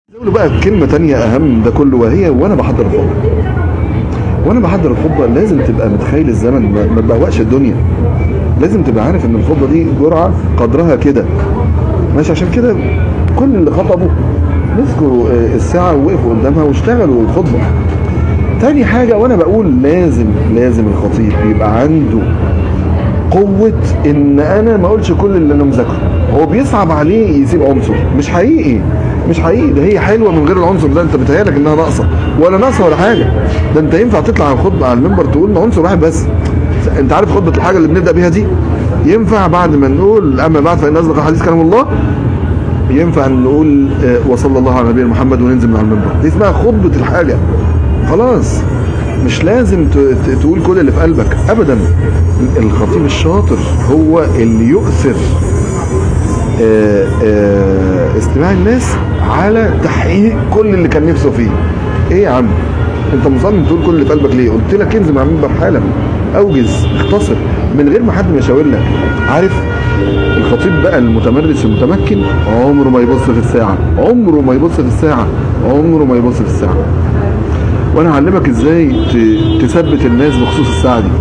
له بقى كلمة تانية أهم من ده كله وهي وأنا بحضر الخطبة وأنا بحضر الخطبة لازم تبقى متخيل الزمن ما ما تبهوأش الدنيا لازم تبقى عارف إن الخطبة دي جرعة قدرها كده ماشي عشان كده كل اللي خطبوا مسكوا آه، الساعة ووقفوا قدامها واشتغلوا الخطبة تاني حاجة وأنا بقول لازم لازم الخطيب يبقى عنده قوة ان انا ما اقولش كل اللي انا مذاكره هو بيصعب عليه يسيب عنصر مش حقيقي مش حقيقي ده هي حلوه من غير العنصر ده انت بتهيألك انها ناقصه ولا ناقصه ولا حاجه ده انت ينفع تطلع على الخطبه على المنبر تقول عنصر واحد بس انت عارف خطبه الحاجه اللي بنبدا بيها دي ينفع بعد ما نقول اما بعد فان اصدق الحديث كلام الله ينفع نقول آه، وصلى الله على نبينا محمد وننزل من على المنبر دي اسمها خطبه الحاجه خلاص مش لازم ت- ت- تقول كل اللي في قلبك ابدا الخطيب الشاطر هو اللي يؤثر آه، آه، استماع الناس على تحقيق كل اللي كان نفسه فيه ايه يا عم انت مصمم تقول كل اللي في قلبك ليه قلت لك انزل مع المنبر حالا اوجز اختصر من غير ما حد ما يشاور لك عارف الخطيب بقى المتمرس المتمكن عمره ما يبص في الساعه عمره ما يبص في الساعه عمره ما يبص في الساعه وانا هعلمك ازاي ت- تثبت الناس بخصوص الساعه دي